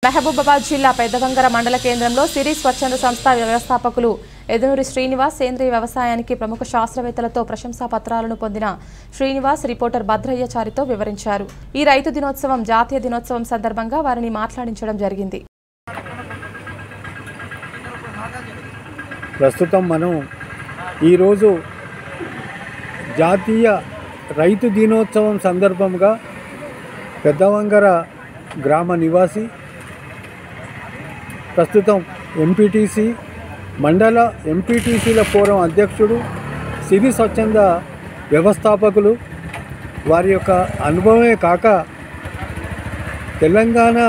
మహబూబాబాద్ జిల్లా పెద్దవంగర మండల కేంద్రంలో సిరి స్వచ్ఛంద సంస్థ వ్యవస్థాపకులు ఎదునూరి శ్రీనివాస్ సేంద్రీయ వ్యవసాయానికి ప్రముఖ శాస్త్రవేత్తలతో ప్రశంసా పత్రాలను పొందిన శ్రీనివాస్ రిపోర్టర్ భద్రయ్యచారితో వివరించారు ఈ రైతు దినోత్సవం జాతీయ దినోత్సవం సందర్భంగా వారిని మాట్లాడించడం జరిగింది ప్రస్తుతం మనం ఈరోజు జాతీయ రైతు దినోత్సవం సందర్భంగా పెద్దవంగర గ్రామ నివాసి ప్రస్తుతం ఎంపీటీసీ మండల ఎంపీటీసీల ఫోరం అధ్యక్షుడు సిరి స్వచ్ఛంద వ్యవస్థాపకులు వారి యొక్క అనుభవమే కాక తెలంగాణ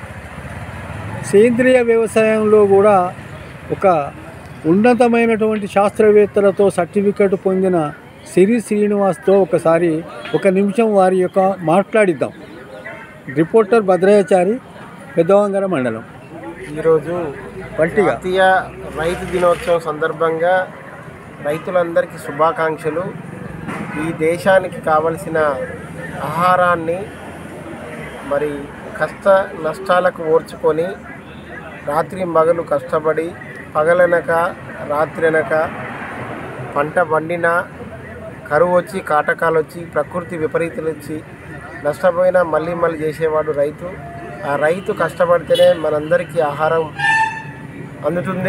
సేంద్రియ వ్యవసాయంలో కూడా ఒక ఉన్నతమైనటువంటి శాస్త్రవేత్తలతో సర్టిఫికెట్ పొందిన సిరి శ్రీనివాస్తో ఒకసారి ఒక నిమిషం వారి యొక్క మాట్లాడిద్దాం రిపోర్టర్ భద్రాచారి పెద్దవంగర మండలం ఈరోజు పట్టిగా జాతీయ రైతు దినోత్సవం సందర్భంగా రైతులందరికీ శుభాకాంక్షలు ఈ దేశానికి కావలసిన ఆహారాన్ని మరి కష్ట నష్టాలకు ఓర్చుకొని రాత్రి మగలు కష్టపడి పగలనక రాత్రనక పంట పండిన కరువు వచ్చి కాటకాలు వచ్చి ప్రకృతి విపరీతాలు వచ్చి నష్టపోయినా మళ్ళీ మళ్ళీ చేసేవాడు రైతు ఆ రైతు కష్టపడితేనే మనందరికీ ఆహారం అందుతుంది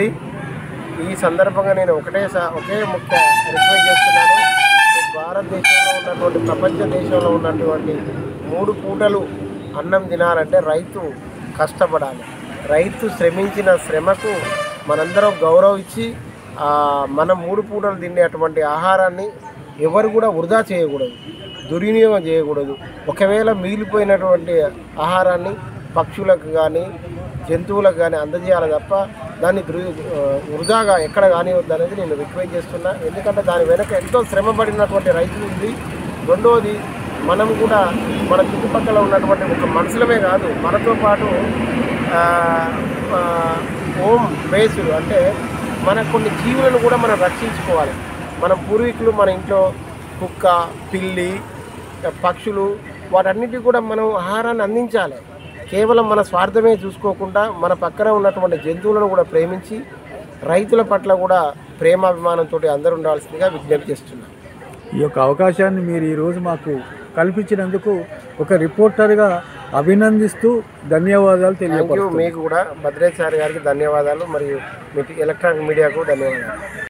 ఈ సందర్భంగా నేను ఒకటే సా- ఒకే ముఖ్య రిక్వెస్ట్ చేస్తున్నాను ఈ భారతదేశంలో ఉన్నటువంటి ప్రపంచ దేశంలో ఉన్నటువంటి మూడు పూటలు అన్నం తినాలంటే రైతు కష్టపడాలి రైతు శ్రమించిన శ్రమకు మనందరం గౌరవం ఇచ్చి ఆ, మనం మూడు పూటలు తినే అటువంటి ఆహారాన్ని ఎవరు కూడా వృధా చేయకూడదు దుర్వినియోగం చేయకూడదు ఒకవేళ మిగిలిపోయినటువంటి ఆహారాన్ని పక్షులకు కానీ జంతువులకు కానీ అందజేయాలి తప్ప దాన్ని దృ ఆ, వృధాగా ఎక్కడ కానివద్దు అనేది నేను రిక్వెస్ట్ చేస్తున్నా ఎందుకంటే దాని వెనక ఎంతో శ్రమ పడినటువంటి రైతులు ఉంది రెండవది మనం కూడా మన చుట్టుపక్కల ఉన్నటువంటి ఒక మనుషులమే కాదు మనతో పాటు ఆ, ఆ, హోమ్ బేస్డ్ అంటే మన కొన్ని జీవులను కూడా మనం రక్షించుకోవాలి మన పూర్వీకులు మన ఇంట్లో కుక్క పిల్లి పక్షులు వాటన్నిటికీ కూడా మనం ఆహారాన్ని అందించాలి కేవలం మన స్వార్థమే చూసుకోకుండా మన పక్కన ఉన్నటువంటి జంతువులను కూడా ప్రేమించి రైతుల పట్ల కూడా ప్రేమాభిమానంతో అందరూ ఉండాల్సిందిగా విజ్ఞప్తి చేస్తున్నాను ఈ యొక్క అవకాశాన్ని మీరు ఈరోజు మాకు కల్పించినందుకు ఒక రిపోర్టర్గా అభినందిస్తూ ధన్యవాదాలు థ్యాంక్ యూ తెలియపరుస్తున్నాను మీకు కూడా భద్రేచారి గారికి ధన్యవాదాలు మరియు మీ ఎలక్ట్రానిక్ మీడియాకు ధన్యవాదాలు